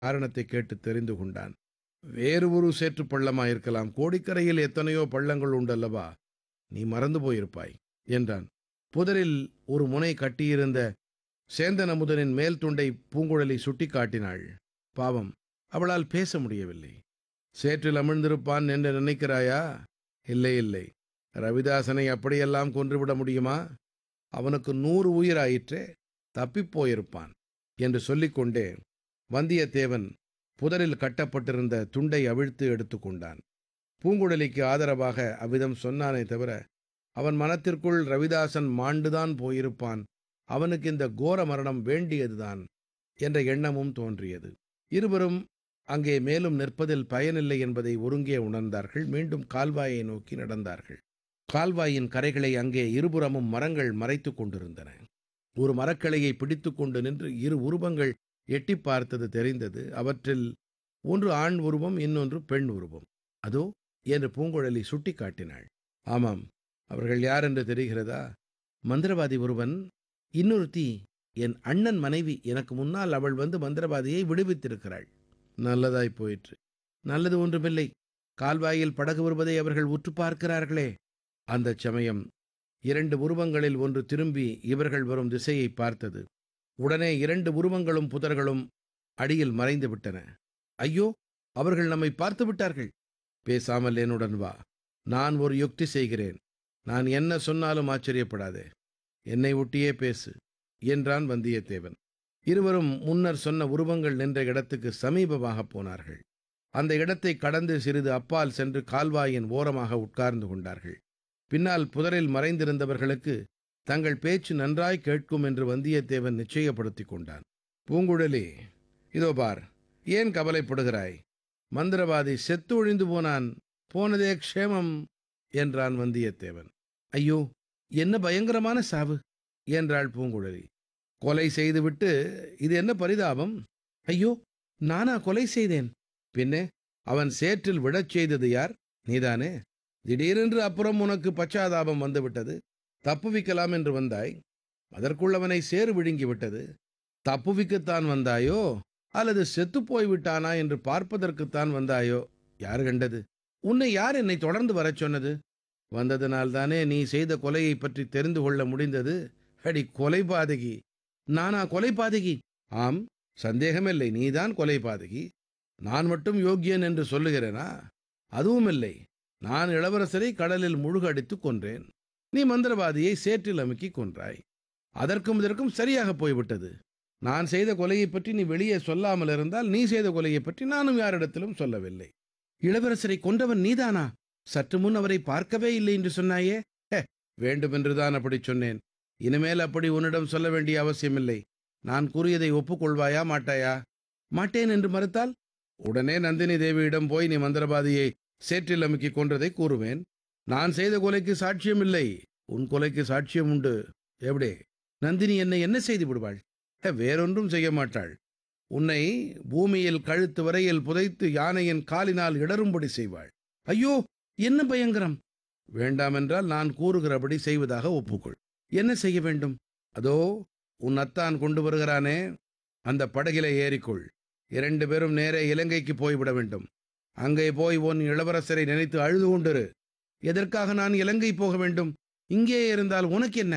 காரணத்தை கேட்டு தெரிந்து கொண்டான் வேறு ஒரு சேற்று பள்ளமாயிருக்கலாம் கோடிக்கரையில் எத்தனையோ பள்ளங்கள் உண்டல்லவா நீ மறந்து போயிருப்பாய் என்றான் புதரில் ஒரு முனை கட்டியிருந்த சேந்தன் அமுதனின் மேல் துண்டை பூங்குழலி சுட்டிக்காட்டினாள் பாவம் அவளால் பேச முடியவில்லை சேற்றில் அமிழ்ந்திருப்பான் என்று நினைக்கிறாயா இல்லை இல்லை ரவிதாசனை அப்படியெல்லாம் கொன்றுவிட முடியுமா அவனுக்கு நூறு உயிராயிற்றே தப்பிப் போயிருப்பான் என்று சொல்லிக்கொண்டே வந்தியத்தேவன் புதரில் கட்டப்பட்டிருந்த துண்டை அவிழ்த்து எடுத்துக்கொண்டான் பூங்குழலிக்கு ஆதரவாக அவ்விதம் சொன்னானே தவிர அவன் மனத்திற்குள் ரவிதாசன் மாண்டுதான் போயிருப்பான் அவனுக்கு இந்த கோர மரணம் வேண்டியதுதான் என்ற எண்ணமும் தோன்றியது இருவரும் அங்கே மேலும் நிற்பதில் பயனில்லை என்பதை ஒருங்கே உணர்ந்தார்கள் மீண்டும் கால்வாயை நோக்கி நடந்தார்கள் கால்வாயின் கரைகளை அங்கே இருபுறமும் மரங்கள் மறைத்துக் கொண்டிருந்தன ஒரு மரக்கிளையை பிடித்துக் கொண்டு நின்று இரு உருவங்கள் எட்டி பார்த்தது தெரிந்தது அவற்றில் ஒன்று ஆண் உருவம் இன்னொன்று பெண் உருவம் அதோ என்று பூங்குழலி சுட்டி காட்டினாள் ஆமாம் அவர்கள் யார் என்று தெரிகிறதா மந்திரவாதி ஒருவன் இன்னொருத்தி என் அண்ணன் மனைவி எனக்கு முன்னால் அவள் வந்து மந்திரவாதியை விடுவித்திருக்கிறாள் நல்லதாய் போயிற்று நல்லது ஒன்றுமில்லை கால்வாயில் படகு வருவதை அவர்கள் உற்று பார்க்கிறார்களே அந்தச் சமயம் இரண்டு உருவங்களில் ஒன்று திரும்பி இவர்கள் வரும் திசையை பார்த்தது உடனே இரண்டு உருவங்களும் புதர்களும் அடியில் மறைந்து விட்டன ஐயோ அவர்கள் நம்மை பார்த்து விட்டார்கள் பேசாமல் என்னுடன் வா நான் ஒரு யுக்தி செய்கிறேன் நான் என்ன சொன்னாலும் ஆச்சரியப்படாதே என்னை ஒட்டியே பேசு என்றான் வந்தியத்தேவன் இருவரும் முன்னர் சொன்ன உருவங்கள் நின்ற இடத்துக்கு சமீபமாக போனார்கள் அந்த இடத்தை கடந்து சிறிது அப்பால் சென்று கால்வாயின் ஓரமாக உட்கார்ந்து கொண்டார்கள் பின்னால் புதரில் மறைந்திருந்தவர்களுக்கு தங்கள் பேச்சு நன்றாய் கேட்கும் என்று வந்தியத்தேவன் நிச்சயப்படுத்திக் கொண்டான் பூங்குழலி இதோ பார் ஏன் கவலைப்படுகிறாய் மந்திரவாதி செத்து ஒழிந்து போனான் போனதே க்ஷேமம் என்றான் வந்தியத்தேவன் ஐயோ என்ன பயங்கரமான சாவு என்றாள் பூங்குழலி கொலை செய்துவிட்டு இது என்ன பரிதாபம் ஐயோ நானா கொலை செய்தேன் பின்னே அவன் சேற்றில் விழச் செய்தது யார் நீதானே திடீரென்று அப்புறம் உனக்கு பச்சாதாபம் வந்துவிட்டது தப்புவிக்கலாம் என்று வந்தாய் அதற்குள் அவனை சேறு விழுங்கி விட்டது தப்புவிக்கத்தான் வந்தாயோ அல்லது செத்துப் போய் விட்டானா என்று பார்ப்பதற்குத்தான் வந்தாயோ யார் கண்டது உன்னை யார் என்னை தொடர்ந்து வரச் சொன்னது வந்ததனால்தானே நீ செய்த கொலையைப் பற்றி தெரிந்து கொள்ள முடிந்தது அடி கொலை பாதகி நானா கொலை பாதகி ஆம் சந்தேகமில்லை நீதான் கொலை பாதகி நான் மட்டும் யோக்கியன் என்று சொல்லுகிறேனா அதுவும் இல்லை நான் இளவரசரை கடலில் முழுகடித்துக் கொன்றேன் நீ மந்திரவாதியை சேற்றில் அமுக்கி கொன்றாய் அதற்கும் இதற்கும் சரியாக போய்விட்டது நான் செய்த கொலையைப் பற்றி நீ வெளியே சொல்லாமல் இருந்தால் நீ செய்த கொலையைப் பற்றி நானும் யாரிடத்திலும் சொல்லவில்லை இளவரசரை கொன்றவன் நீதானா சற்று முன் அவரை பார்க்கவே இல்லை என்று சொன்னாயே ஹே, வேண்டுமென்றுதான் அப்படி சொன்னேன் இனிமேல் அப்படி உன்னிடம் சொல்ல வேண்டிய அவசியமில்லை நான் கூறியதை ஒப்புக்கொள்வாயா மாட்டாயா மாட்டேன் என்று மறுத்தால் உடனே நந்தினி தேவியிடம் போய் நீ மந்திரவாதியை சேற்றில் அமுக்கி கொன்றதை கூறுவேன் நான் செய்த கொலைக்கு சாட்சியம் இல்லை உன் கொலைக்கு சாட்சியம் உண்டு எப்படி நந்தினி என்னை என்ன செய்து விடுவாள் ஹே, வேறொன்றும் செய்ய மாட்டாள் உன்னை பூமியில் கழுத்து வரையில் புதைத்து யானையின் காலினால் இடரும்படி செய்வாள் ஐயோ என்ன பயங்கரம் வேண்டாமென்றால் நான் கூறுகிறபடி செய்வதாக ஒப்புக்கொள் என்ன செய்ய வேண்டும் அதோ உன் அத்தான் கொண்டு வருகிறானே அந்த படகிலே ஏறிக்கொள் இரண்டு பேரும் நேரே இலங்கைக்கு போய்விட வேண்டும் அங்கே போய் உன் இளவரசரை நினைத்து அழுது கொண்டிரு எதற்காக நான் இலங்கை போக வேண்டும் இங்கே இருந்தால் உனக்கு என்ன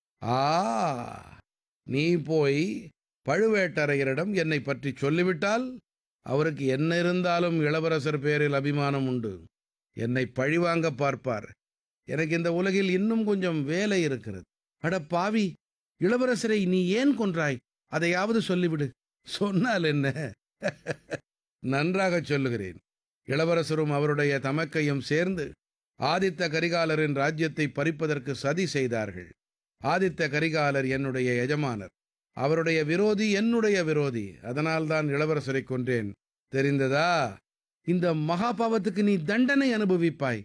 ஆ நீ போய் பழுவேட்டரையரிடம் என்னை பற்றி சொல்லிவிட்டால் அவருக்கு என்ன இருந்தாலும் இளவரசர் பேரில் அபிமானம் உண்டு என்னை பழிவாங்க பார்ப்பார் எனக்கு இந்த உலகில் இன்னும் கொஞ்சம் வேலை இருக்கிறது அட பாவி இளவரசரை நீ ஏன் கொன்றாய் அதையாவது சொல்லிவிடு சொன்னால் என்ன நன்றாக சொல்லுகிறேன் இளவரசரும் அவருடைய தமக்கையும் சேர்ந்து ஆதித்த கரிகாலரின் ராஜ்யத்தை பறிப்பதற்கு சதி செய்தார்கள் ஆதித்த கரிகாலர் என்னுடைய எஜமானர் அவருடைய விரோதி என்னுடைய விரோதி அதனால்தான் இளவரசரை கொன்றேன் தெரிந்ததா இந்த மகாபாவத்துக்கு நீ தண்டனை அனுபவிப்பாய்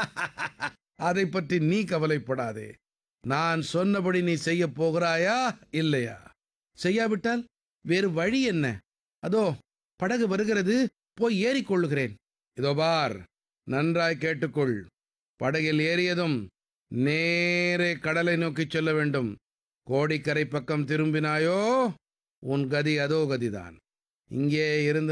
அதை பற்றி நீ கவலைப்படாதே நான் சொன்னபடி நீ செய்ய போகிறாயா இல்லையா செய்யாவிட்டால் வேறு வழி என்ன அதோ படகு வருகிறது போய் ஏறிக்கொள்ளுகிறேன் இதோ பார் நன்றாய் கேட்டுக்கொள் படகில் ஏறியதும் நேரே கடலை நோக்கிச் செல்ல வேண்டும் கோடிக்கரை பக்கம் திரும்பினாயோ உன் கதி அதோ கதிதான் இங்கே இருந்து